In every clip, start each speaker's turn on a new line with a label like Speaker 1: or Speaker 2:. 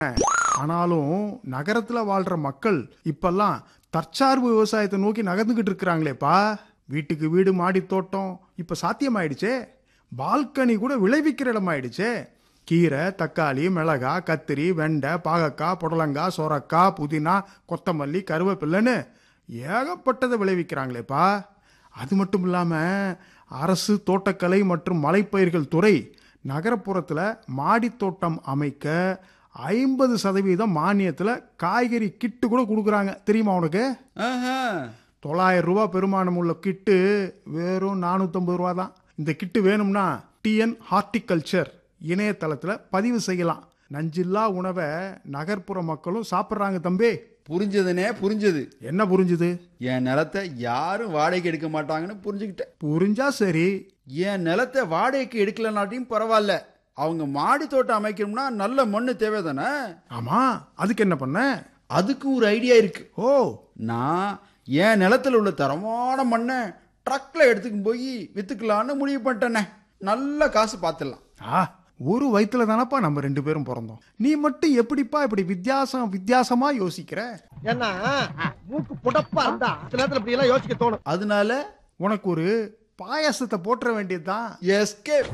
Speaker 1: ஆனாலும் நகரத்துல வாழ்ற மக்கள் இப்பெல்லாம் தற்சார்பு விவசாயத்தை நோக்கி நகர்ந்துகிட்டு இருக்கிறாங்களேப்பா வீட்டுக்கு வீடு மாடி தோட்டம் இப்ப சாத்தியமாயிடுச்சே பால்கனி கூட விளைவிக்கிற இடமாயிடுச்சே கீரை தக்காளி மிளகா கத்திரி வெண்டை பாகக்காய் புடலங்காய் சொரக்காய் புதினா கொத்தமல்லி கருவேப்பில்லைன்னு ஏகப்பட்டதை விளைவிக்கிறாங்களேப்பா அது மட்டும் இல்லாம அரசு தோட்டக்கலை மற்றும் மலைப்பயிர்கள் துறை நகரப்புறத்தில் மாடித்தோட்டம் அமைக்க ஐம்பது சதவீதம் மானியத்தில் காய்கறி கிட்டு கூட கொடுக்குறாங்க தெரியுமா உனக்கு
Speaker 2: ஆஹா.
Speaker 1: தொள்ளாயிரம் ரூபா பெருமானம் உள்ள கிட்டு வெறும் நானூற்றம்பது ரூபா தான் இந்த கிட்டு வேணும்னா டிஎன் ஹார்டிகல்ச்சர் இணையதளத்தில் பதிவு செய்யலாம் நஞ்சில்லா உணவை நகர்ப்புற மக்களும் சாப்பிட்றாங்க தம்பி
Speaker 2: புரிஞ்சதுனே புரிஞ்சது
Speaker 1: என்ன புரிஞ்சுது
Speaker 2: என் நிலத்தை யாரும் வாடகைக்கு எடுக்க மாட்டாங்கன்னு புரிஞ்சுக்கிட்டேன்
Speaker 1: புரிஞ்சா சரி
Speaker 2: என் நிலத்தை வாடகைக்கு எடுக்கலனாட்டியும் பரவாயில்ல அவங்க மாடி தோட்டம் அமைக்கணும்னா நல்ல மண்ணு தேவை தானே
Speaker 1: ஆமா அதுக்கு என்ன பண்ண
Speaker 2: அதுக்கு ஒரு ஐடியா இருக்கு
Speaker 1: ஓ
Speaker 2: நான் என் நிலத்துல உள்ள தரமான மண்ணை ட்ரக்ல எடுத்துக்கும் போய் வித்துக்கலான்னு முடிவு பண்ணிட்டேனே நல்ல காசு பார்த்துடலாம்
Speaker 1: ஆ ஒரு வயித்துல தானப்பா நம்ம ரெண்டு பேரும் பிறந்தோம் நீ மட்டும் எப்படிப்பா இப்படி வித்தியாசம் வித்தியாசமா யோசிக்கிற
Speaker 3: ஏன்னா மூக்கு புடப்பா இருந்தா சில நேரத்துல இப்படி எல்லாம் யோசிக்க தோணும்
Speaker 2: அதனால
Speaker 1: உனக்கு ஒரு பாயாசத்தை போட்டுற வேண்டியதுதான்
Speaker 2: எஸ்கேப்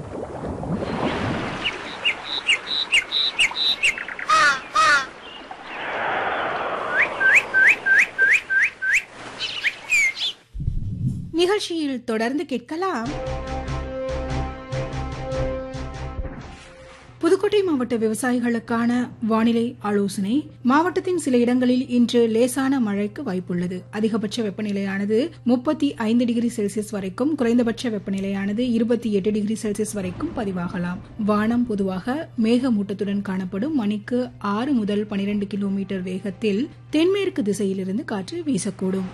Speaker 4: நிகழ்ச்சியில் தொடர்ந்து கேட்கலாம் புதுக்கோட்டை மாவட்ட விவசாயிகளுக்கான வானிலை ஆலோசனை மாவட்டத்தின் சில இடங்களில் இன்று லேசான மழைக்கு வாய்ப்புள்ளது அதிகபட்ச வெப்பநிலையானது முப்பத்தி ஐந்து டிகிரி செல்சியஸ் வரைக்கும் குறைந்தபட்ச வெப்பநிலையானது இருபத்தி எட்டு டிகிரி செல்சியஸ் வரைக்கும் பதிவாகலாம் வானம் பொதுவாக மேகமூட்டத்துடன் காணப்படும் மணிக்கு ஆறு முதல் பனிரெண்டு கிலோமீட்டர் வேகத்தில் தென்மேற்கு திசையிலிருந்து காற்று வீசக்கூடும்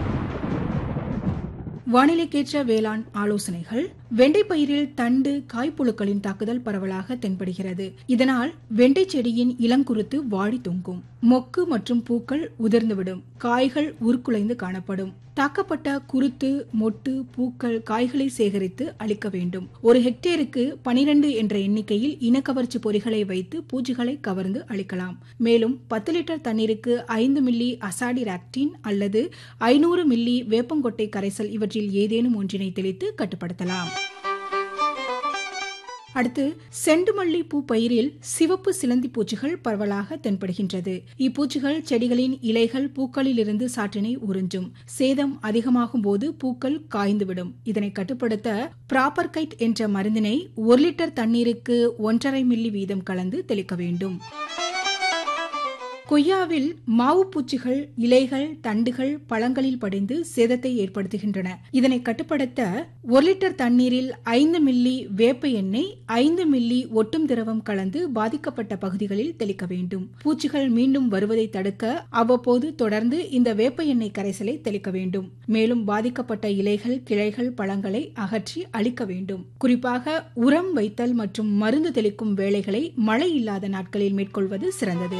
Speaker 4: வானிலைக்கேற்ற வேளாண் ஆலோசனைகள் வெண்டை பயிரில் தண்டு காய்ப்புழுக்களின் தாக்குதல் பரவலாக தென்படுகிறது இதனால் வெண்டை செடியின் இளங்குருத்து வாடி தொங்கும் மொக்கு மற்றும் பூக்கள் உதிர்ந்துவிடும் காய்கள் உருக்குலைந்து காணப்படும் தாக்கப்பட்ட குருத்து மொட்டு பூக்கள் காய்களை சேகரித்து அளிக்க வேண்டும் ஒரு ஹெக்டேருக்கு பனிரெண்டு என்ற எண்ணிக்கையில் இனக்கவர்ச்சி பொறிகளை வைத்து பூச்சிகளை கவர்ந்து அளிக்கலாம் மேலும் பத்து லிட்டர் தண்ணீருக்கு ஐந்து மில்லி அசாடி ராக்டின் அல்லது ஐநூறு மில்லி வேப்பங்கொட்டை கரைசல் இவற்றில் ஏதேனும் ஒன்றினை தெளித்து கட்டுப்படுத்தலாம் அடுத்து செண்டுமல்லி பூ பயிரில் சிவப்பு சிலந்தி பூச்சிகள் பரவலாக தென்படுகின்றது இப்பூச்சிகள் செடிகளின் இலைகள் பூக்களிலிருந்து சாற்றினை உறிஞ்சும் சேதம் அதிகமாகும் போது பூக்கள் காய்ந்துவிடும் இதனை கட்டுப்படுத்த ப்ராப்பர் கைட் என்ற மருந்தினை ஒரு லிட்டர் தண்ணீருக்கு ஒன்றரை மில்லி வீதம் கலந்து தெளிக்க வேண்டும் கொய்யாவில் மாவு பூச்சிகள் இலைகள் தண்டுகள் பழங்களில் படிந்து சேதத்தை ஏற்படுத்துகின்றன இதனை கட்டுப்படுத்த ஒரு லிட்டர் தண்ணீரில் ஐந்து மில்லி வேப்ப எண்ணெய் ஐந்து மில்லி ஒட்டும் திரவம் கலந்து பாதிக்கப்பட்ட பகுதிகளில் தெளிக்க வேண்டும் பூச்சிகள் மீண்டும் வருவதை தடுக்க அவ்வப்போது தொடர்ந்து இந்த வேப்ப எண்ணெய் கரைசலை தெளிக்க வேண்டும் மேலும் பாதிக்கப்பட்ட இலைகள் கிளைகள் பழங்களை அகற்றி அழிக்க வேண்டும் குறிப்பாக உரம் வைத்தல் மற்றும் மருந்து தெளிக்கும் வேலைகளை மழை இல்லாத நாட்களில் மேற்கொள்வது சிறந்தது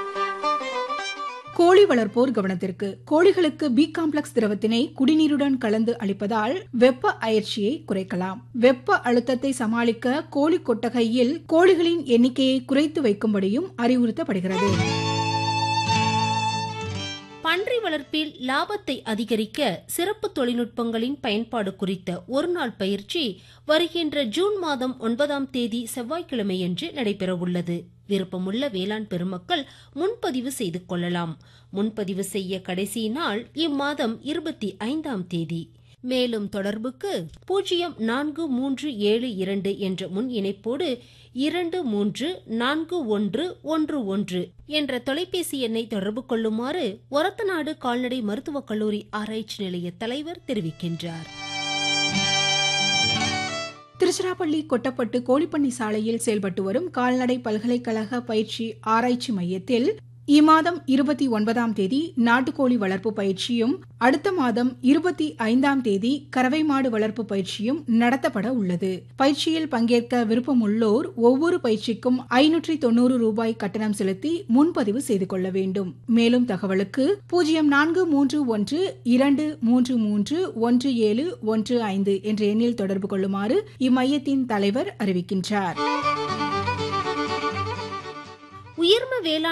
Speaker 4: கோழி வளர்ப்போர் கவனத்திற்கு கோழிகளுக்கு பி காம்ப்ளெக்ஸ் திரவத்தினை குடிநீருடன் கலந்து அளிப்பதால் வெப்ப அயற்சியை குறைக்கலாம் வெப்ப அழுத்தத்தை சமாளிக்க கோழி கொட்டகையில் கோழிகளின் எண்ணிக்கையை குறைத்து வைக்கும்படியும் அறிவுறுத்தப்படுகிறது
Speaker 5: பன்றி வளர்ப்பில் லாபத்தை அதிகரிக்க சிறப்பு தொழில்நுட்பங்களின் பயன்பாடு குறித்த ஒருநாள் பயிற்சி வருகின்ற ஜூன் மாதம் ஒன்பதாம் தேதி செவ்வாய்க்கிழமையன்று நடைபெறவுள்ளது விருப்பமுள்ள வேளாண் பெருமக்கள் முன்பதிவு செய்து கொள்ளலாம் முன்பதிவு செய்ய கடைசி நாள் இம்மாதம் இருபத்தி ஐந்தாம் தேதி மேலும் தொடர்புக்கு பூஜ்ஜியம் நான்கு மூன்று ஏழு இரண்டு என்ற முன் இணைப்போடு இரண்டு மூன்று நான்கு ஒன்று ஒன்று ஒன்று என்ற தொலைபேசி எண்ணை தொடர்பு கொள்ளுமாறு ஒரத்தநாடு கால்நடை மருத்துவக் கல்லூரி ஆராய்ச்சி நிலைய தலைவர் தெரிவிக்கின்றார்
Speaker 4: திருச்சிராப்பள்ளி கொட்டப்பட்டு கோழிப்பண்ணி சாலையில் செயல்பட்டு வரும் கால்நடை பல்கலைக்கழக பயிற்சி ஆராய்ச்சி மையத்தில் இம்மாதம் இருபத்தி ஒன்பதாம் தேதி நாட்டுக்கோழி வளர்ப்பு பயிற்சியும் அடுத்த மாதம் இருபத்தி ஐந்தாம் தேதி கறவை மாடு வளர்ப்பு பயிற்சியும் நடத்தப்பட உள்ளது பயிற்சியில் பங்கேற்க விருப்பமுள்ளோர் ஒவ்வொரு பயிற்சிக்கும் ஐநூற்றி தொண்ணூறு ரூபாய் கட்டணம் செலுத்தி முன்பதிவு செய்து கொள்ள வேண்டும் மேலும் தகவலுக்கு பூஜ்ஜியம் நான்கு மூன்று ஒன்று இரண்டு மூன்று மூன்று ஒன்று ஏழு ஒன்று ஐந்து என்ற எண்ணில் தொடர்பு கொள்ளுமாறு இம்மையத்தின் தலைவர் அறிவிக்கின்றார்
Speaker 5: உயர்ம வேளாண்